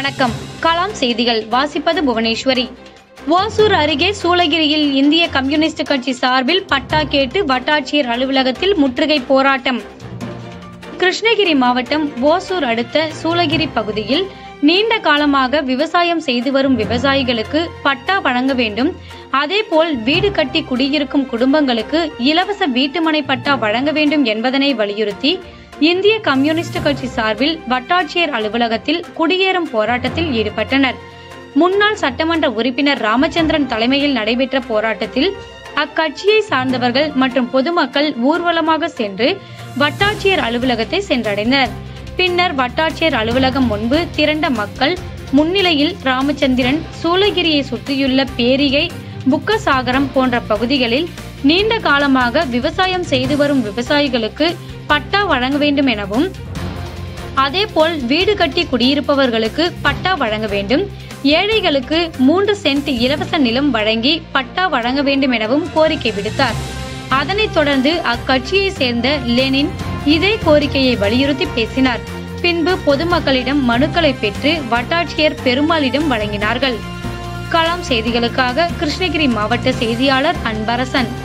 வணக்கம் கலாம் செய்திகள் வாசிப்பது புவனேஸ்வரி ஓசூர் அருகே சூளகிரியில் இந்திய கம்யூனிஸ்ட் கட்சி சார்பில் பட்டா கேட்டு வட்டாட்சியர் அலுவலகத்தில் முற்றுகை போராட்டம் கிருஷ்ணகிரி மாவட்டம் ஓசூர் அடுத்த சூளகிரி பகுதியில் நீண்ட காலமாக விவசாயம் செய்து வரும் விவசாயிகளுக்கு பட்டா வழங்க வேண்டும் அதேபோல் வீடு கட்டி குடியிருக்கும் குடும்பங்களுக்கு இலவச வீட்டுமனை பட்டா வழங்க வேண்டும் என்பதனை வலியுறுத்தி இந்திய கம்யூனிஸ்ட் கட்சி சார்பில் வட்டாட்சியர் அலுவலகத்தில் குடியேறும் போராட்டத்தில் ஈடுபட்டனர் முன்னாள் சட்டமன்ற உறுப்பினர் ராமச்சந்திரன் தலைமையில் நடைபெற்ற போராட்டத்தில் அக்கட்சியை சார்ந்தவர்கள் மற்றும் பொதுமக்கள் ஊர்வலமாக சென்று வட்டாட்சியர் அலுவலகத்தை சென்றடைந்தனர் பின்னர் வட்டாட்சியர் அலுவலகம் முன்பு திரண்ட மக்கள் முன்னிலையில் ராமச்சந்திரன் சூளகிரியை சுற்றியுள்ள பேரிகை புக்கசாகரம் போன்ற பகுதிகளில் நீண்ட காலமாக விவசாயம் செய்து வரும் விவசாயிகளுக்கு பட்டா வழங்க வேண்டும் எனவும் அதேபோல் வீடு கட்டி குடியிருப்பவர்களுக்கு பட்டா வழங்க வேண்டும் ஏழைகளுக்கு மூன்று சென்ட் இலவச நிலம் வழங்கி பட்டா வழங்க வேண்டும் எனவும் கோரிக்கை விடுத்தார் அதனைத் தொடர்ந்து அக்கட்சியை சேர்ந்த லெனின் இதே கோரிக்கையை வலியுறுத்தி பேசினார் பின்பு பொதுமக்களிடம் மனுக்களை பெற்று வட்டாட்சியர் பெருமாளிடம் வழங்கினார்கள் கலாம் செய்திகளுக்காக கிருஷ்ணகிரி மாவட்ட செய்தியாளர் அன்பரசன்